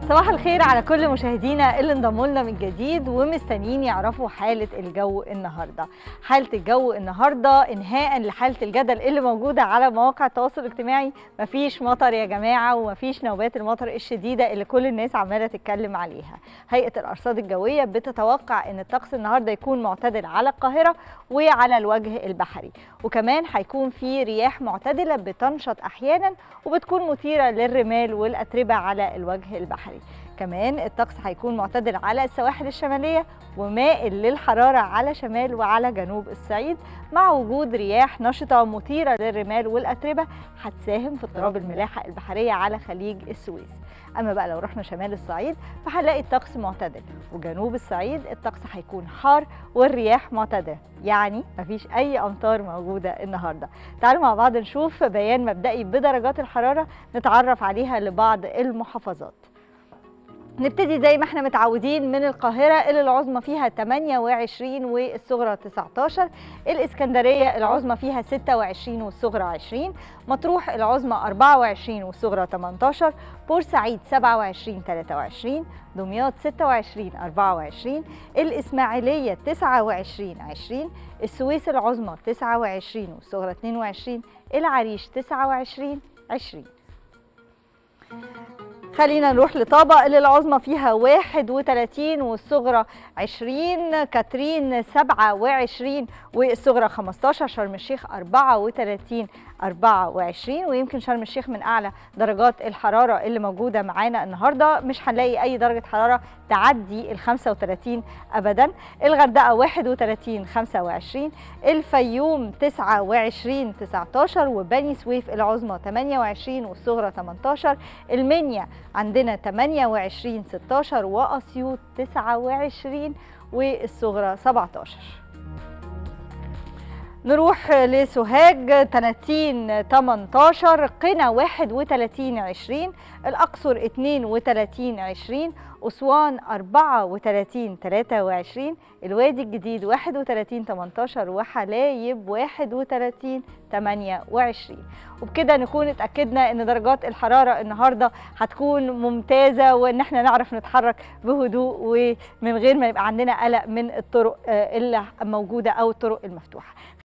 صباح الخير على كل مشاهدينا اللي انضموا لنا من جديد ومستنيين يعرفوا حالة الجو النهاردة حالة الجو النهاردة انهاء لحالة الجدل اللي موجودة على مواقع التواصل الاجتماعي مفيش مطر يا جماعة ومفيش نوبات المطر الشديدة اللي كل الناس عمالة تتكلم عليها هيئة الأرصاد الجوية بتتوقع ان الطقس النهاردة يكون معتدل على القاهرة وعلى الوجه البحري وكمان هيكون في رياح معتدلة بتنشط أحيانا وبتكون مثيرة للرمال والأتربة على الوجه البحري كمان الطقس هيكون معتدل على السواحل الشمالية ومائل للحرارة على شمال وعلى جنوب الصعيد مع وجود رياح نشطة مثيرة للرمال والأتربة هتساهم في اضطراب الملاحة البحرية على خليج السويس أما بقى لو رحنا شمال الصعيد فهنلاقي الطقس معتدل وجنوب الصعيد الطقس هيكون حار والرياح معتدلة يعني مفيش أي أمطار موجودة النهاردة تعالوا مع بعض نشوف بيان مبدئي بدرجات الحرارة نتعرف عليها لبعض المحافظات نبتدي زي ما احنا متعودين من القاهرة اللي العظمى فيها 28 والصغرى 19 الإسكندرية العظمى فيها 26 والصغرى 20 مطروح العظمى 24 والصغرى 18 بورسعيد 27 23 دمياط 26 24 الإسماعيلية 29 20 السويس العظمى 29 والصغرى 22 العريش 29 20 خلينا نروح لطابة اللي العظمى فيها 31 والصغرى 20 كاترين 27 والصغرى 15 شرم الشيخ 34 24 ويمكن شرم الشيخ من اعلى درجات الحراره اللي موجوده معانا النهارده مش هنلاقي اي درجه حراره تعدي ال 35 ابدا الغردقه 31 25 الفيوم 29 19 وبني سويف العظمى 28 والصغرى 18 المنيا عندنا 28 16 واسيوط 29 والصغرى 17 نروح لسوهاج 30 18 قنا 31 20 الأقصر 32 20 أسوان 34 23 الوادي الجديد 31 18 وحلايب 31 28 وبكده نكون اتأكدنا ان درجات الحرارة النهاردة هتكون ممتازة وان احنا نعرف نتحرك بهدوء ومن غير ما يبقى عندنا قلق من الطرق اللي موجودة او الطرق المفتوحة